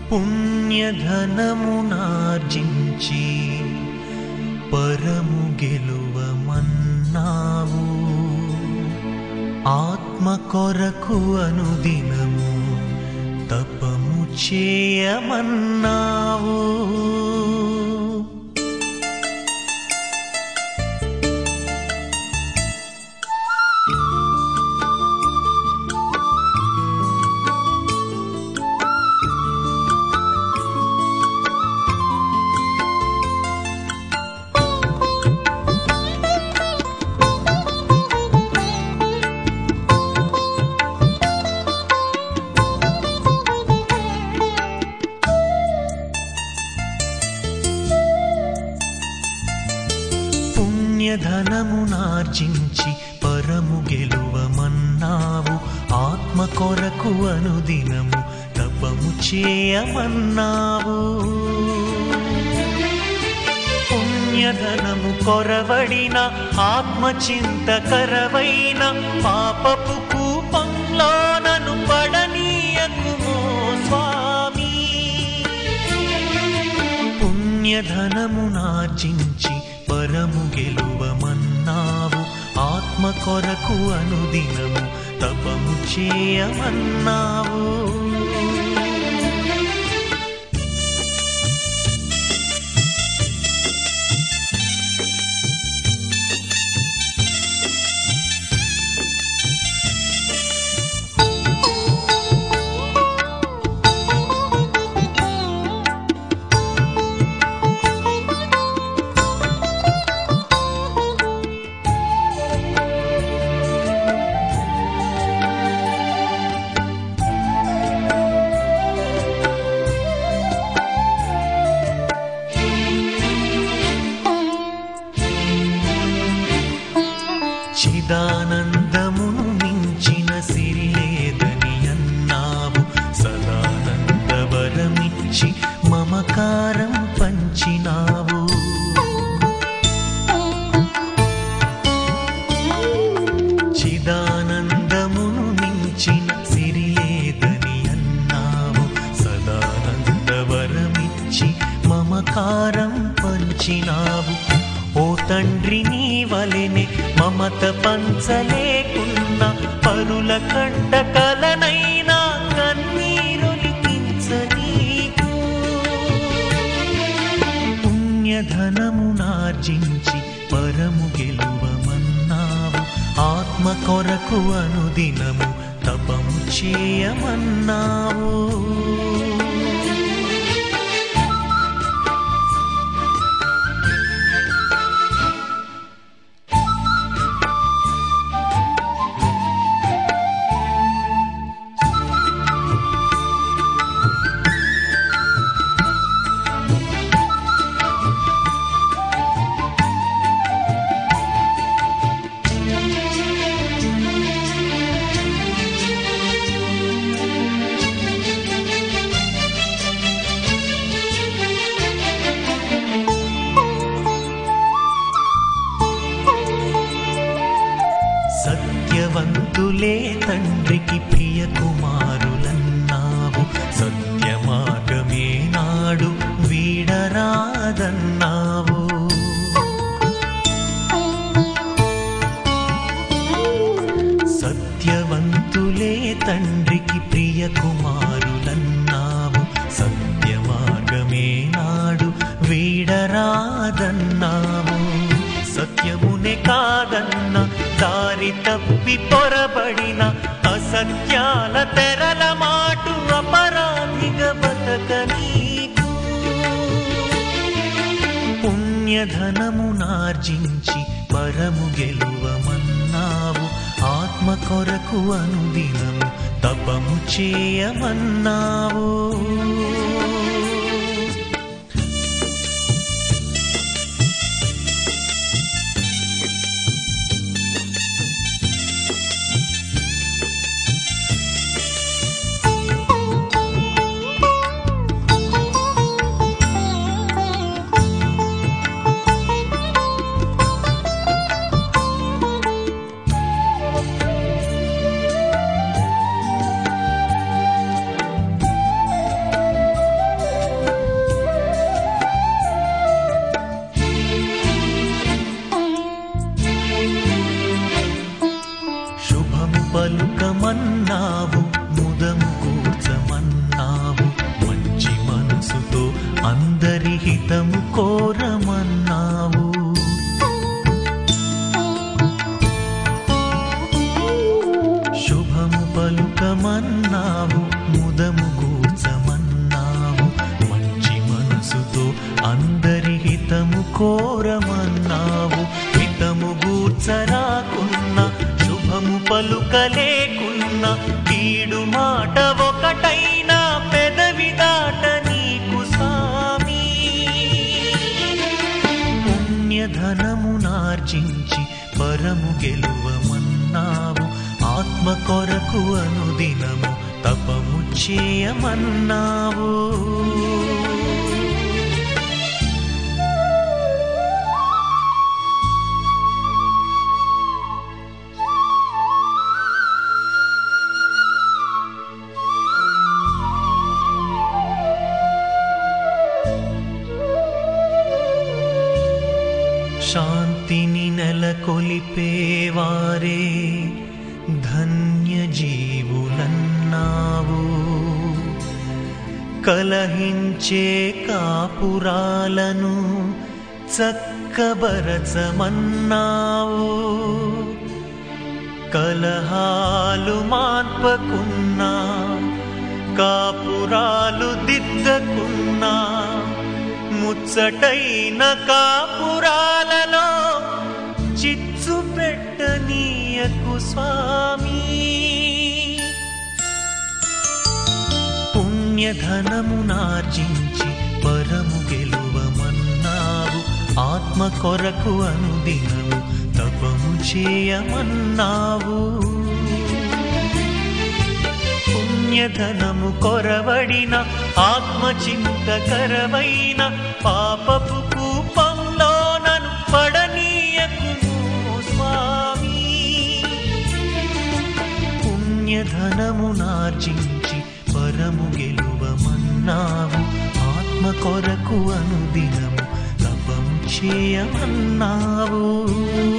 పుణ్యధనమునార్జించి పరము గెలువమన్నావు ఆత్మ కొరకు అనుదినము తపము చేయమన్నావు పుణ్యధనమునార్జించి పరము గెలువమన్నావు ఆత్మ కొరకు అనుదినము తపము చేయమన్నావు పుణ్యధనము కొరవడిన ఆత్మ చింతకరవైన పాపపు కూపంలో నన్ను పడనీయకుమో స్వామి పుణ్యధనమునార్జించి పరము గెలువమన్నావు ఆత్మ కొరకు అనుదినము తపము చేయమన్నావు చిదానందమును మించిన సిరి లేదని అన్నావు సదానందవరమిచ్చి మమకారం పంచినావు చిదానందమును మించిన సిరి లేదని అన్నావు సదానందవరమిచ్చి మమకారం పంచినావు ఓ తండ్రి నీ వలెనే మమత పంచలేకున్న పరుల కంట కలనైనా కన్నీరొలికించ నీకు పుణ్యధనమునార్జించి పరము గెలువమన్నావు ఆత్మ కొరకు అనుదినము తపము చేయమన్నావు సత్యవంతులే తండ్రికి ప్రియ కుమారులన్నావు సత్య మార్గమే నాడు వీడరాదన్నావు సత్యవంతులే తండ్రికి ప్రియ కుమారులన్నావు సత్య మార్గమే నాడు వీడరాదన్నావు సత్యమునే కాదన్న దారి తప్పి పొరబడిన అసత్యాల తెరల మాటు అపరాధిగా బతక నీకు పుణ్యధనమునార్జించి పరము గెలువమన్నావు ఆత్మ కొరకు అనుదినము తపము చేయమన్నావు హితము కోరమన్నావు శుభము పలుకమన్నావు ముదము కూర్చమన్నావు మంచి మనసుతో అందరి హితము కోరమన్నావు హితము గూర్చరాకున్నా శుభము పలుకలేకున్నా కీడు మాట ఒకటైనా పెదవి దాట నీకు స్వామి పుణ్యధనమునార్జించి పరము గెలువమన్నావు ఆత్మ కొరకు అనుదినము తపము చేయమన్నావు శాంతిని నెలకొలిపేవారే ధన్య జీవులన్నావు కలహించే కాపురాలను చక్కబరచమన్నావు కలహాలు మాన్పకున్నా కాపురాలు దిద్దకున్నా ముచ్చటైన కాపురాలలో చిచ్చు పెట్టనీయకు స్వామి పుణ్యధనమునార్జించి పరము గెలువమన్నావు ఆత్మ కొరకు అనుదినము తపము చేయమన్నావు పుణ్యధనము కొరవడిన ఆత్మచింతకరమైన పాపపు కూపంలో నన్ను పడనీయకు స్వామి పుణ్యధనమునార్జించి పరము గెలువమన్నావు ఆత్మ కొరకు అనుదినము తపం చేయమన్నావు